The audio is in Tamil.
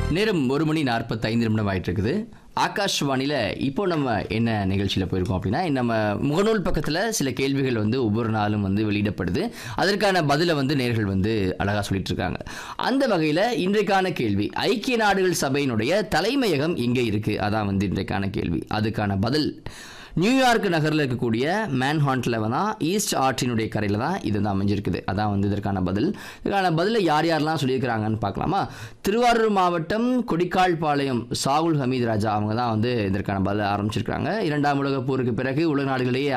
நேரம் ஒரு மணி நாற்பத்தைந்து நிமிடம் ஆயிட்டு இருக்குது ஆகாஷ்வாணியில் இப்போ நம்ம என்ன நிகழ்ச்சியில் போயிருக்கோம் அப்படின்னா நம்ம முகநூல் பக்கத்தில் சில கேள்விகள் வந்து ஒவ்வொரு நாளும் வந்து வெளியிடப்படுது அதற்கான பதிலை வந்து நேர்கள் வந்து அழகாக சொல்லிட்டு இருக்காங்க அந்த வகையில் இன்றைக்கான கேள்வி ஐக்கிய நாடுகள் சபையினுடைய தலைமையகம் எங்கே இருக்குது அதான் வந்து இன்றைக்கான கேள்வி அதுக்கான பதில் நியூயார்க் நகரில் இருக்கக்கூடிய மேன்ஹாண்டில் தான் ஈஸ்ட் ஆற்றினுடைய கரையில் தான் இது வந்து அமைஞ்சிருக்குது அதான் வந்து இதற்கான பதில் இதுக்கான பதிலை யார் யாரெல்லாம் சொல்லியிருக்கிறாங்கன்னு பார்க்கலாமா திருவாரூர் மாவட்டம் கொடிக்கால்பாளையம் சாகுல் ஹமீத் ராஜா அவங்க தான் வந்து இதற்கான பதிலை ஆரம்பிச்சிருக்காங்க இரண்டாம் உலகப் போருக்கு பிறகு உலக நாடுகளிலேயே